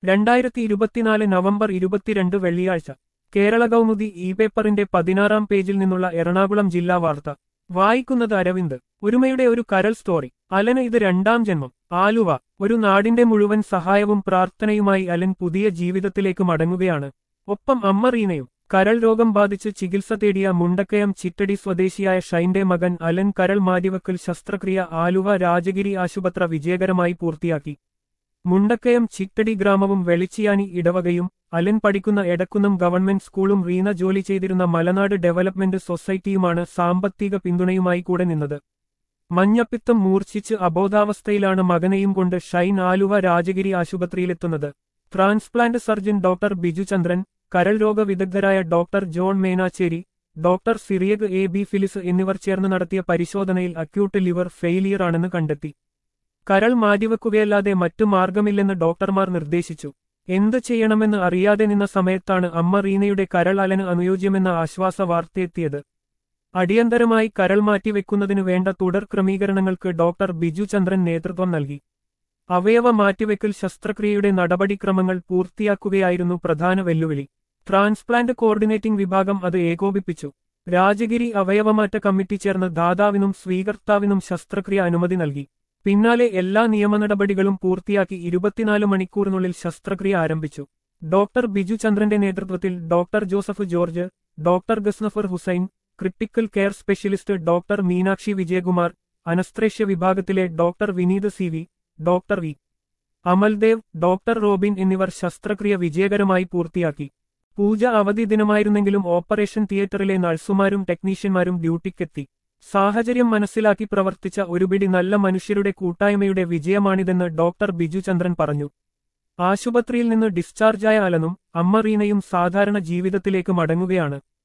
രണ്ടായിരത്തി ഇരുപത്തിനാല് നവംബർ ഇരുപത്തിരണ്ട് വെള്ളിയാഴ്ച കേരള കൗമുദി ഇ പേപ്പറിന്റെ പതിനാറാം പേജിൽ നിന്നുള്ള എറണാകുളം ജില്ലാ വാർത്ത വായിക്കുന്നത് അരവിന്ദ് ഒരുമയുടെ ഒരു കരൾ സ്റ്റോറി അലന് ഇത് രണ്ടാം ജന്മം ആലുവ ഒരു നാടിന്റെ മുഴുവൻ സഹായവും പ്രാർത്ഥനയുമായി അലൻ പുതിയ ജീവിതത്തിലേക്ക് മടങ്ങുകയാണ് ഒപ്പം അമ്മ റീനയും കരൾ രോഗം ബാധിച്ച് ചികിത്സ തേടിയ മുണ്ടക്കയം ചിറ്റടി സ്വദേശിയായ ഷൈന്റെ മകൻ അലൻ കരൾ മാറ്റിവെക്കൽ ശസ്ത്രക്രിയ ആലുവ രാജഗിരി ആശുപത്രി വിജയകരമായി പൂർത്തിയാക്കി മുണ്ടക്കയം ചിറ്റടി ഗ്രാമവും വെളിച്ചിയാനി ഇടവകയും അലൻ പഠിക്കുന്ന എടക്കുന്നം ഗവൺമെന്റ് സ്കൂളും റീന ജോലി ചെയ്തിരുന്ന മലനാട് ഡെവലപ്മെന്റ് സൊസൈറ്റിയുമാണ് സാമ്പത്തിക പിന്തുണയുമായി കൂടെ നിന്നത് മഞ്ഞപ്പിത്തം മൂർച്ഛിച്ച് അബോധാവസ്ഥയിലാണ് മകനെയും കൊണ്ട് ഷൈൻ ആലുവ രാജഗിരി ആശുപത്രിയിലെത്തുന്നത് transplant surgeon doctor Biju Chandran കരൾ രോഗ വിദഗ്ധരായ doctor John Menacherry doctor Cyriac Abby Philips എന്നിവർ ചേർന്ന് നടത്തിയ പരിശോധനയിൽ അക്യൂട്ട് ലിവർ ഫെയിലിയർ ആണെന്ന് കണ്ടെത്തി കരൾ മാറ്റിവെക്കുകയല്ലാതെ മറ്റു മാർഗമില്ലെന്ന് ഡോക്ടർമാർ നിർദ്ദേശിച്ചു എന്ത് ചെയ്യണമെന്ന് അറിയാതെ നിന്ന സമയത്താണ് അമ്മ റീനയുടെ കരൾ അലന് അനുയോജ്യമെന്ന ആശ്വാസ വാർത്തയെത്തിയത് അടിയന്തരമായി കരൾ മാറ്റിവെക്കുന്നതിനു വേണ്ട തുടർ ക്രമീകരണങ്ങൾക്ക് ഡോക്ടർ ബിജു ചന്ദ്രൻ നേതൃത്വം നൽകി അവയവ മാറ്റിവെക്കൽ ശസ്ത്രക്രിയയുടെ നടപടിക്രമങ്ങൾ പൂർത്തിയാക്കുകയായിരുന്നു പ്രധാന വെല്ലുവിളി ട്രാൻസ്പ്ലാന്റ് കോർഡിനേറ്റിംഗ് വിഭാഗം അത് ഏകോപിപ്പിച്ചു രാജഗിരി അവയവമാറ്റ കമ്മിറ്റി ചേർന്ന് ദാതാവിനും സ്വീകർത്താവിനും ശസ്ത്രക്രിയ അനുമതി നൽകി പിന്നാലെ എല്ലാ നിയമ നടപടികളും പൂർത്തിയാക്കി ഇരുപത്തിനാല് മണിക്കൂറിനുള്ളിൽ ശസ്ത്രക്രിയ ആരംഭിച്ചു ഡോക്ടർ ബിജു ചന്ദ്രന്റെ നേതൃത്വത്തിൽ doctor Joseph George doctor Ghazanfar Hussain critical care specialist doctor Meenakshi Vijayakumar anaesthesia വിഭാഗത്തിലെ doctor Vineeth C V doctor V Amaldev doctor Robin എന്നിവർ ശസ്ത്രക്രിയ വിജയകരമായി പൂർത്തിയാക്കി പൂജ അവധി ദിനമായിരുന്നെങ്കിലും ഓപ്പറേഷൻ തിയേറ്ററിലെ നഴ്സുമാരും ടെക്നീഷ്യന്മാരും ഡ്യൂട്ടിക്കെത്തി സാഹചര്യം മനസ്സിലാക്കി പ്രവർത്തിച്ച ഒരുപിടി നല്ല മനുഷ്യരുടെ കൂട്ടായ്മയുടെ വിജയമാണിതെന്ന് ഡോക്ടർ ബിജു ചന്ദ്രൻ പറഞ്ഞു ആശുപത്രിയിൽ നിന്ന് ഡിസ്ചാർജായ അലനും അമ്മ റീനയും സാധാരണ ജീവിതത്തിലേക്ക് മടങ്ങുകയാണ്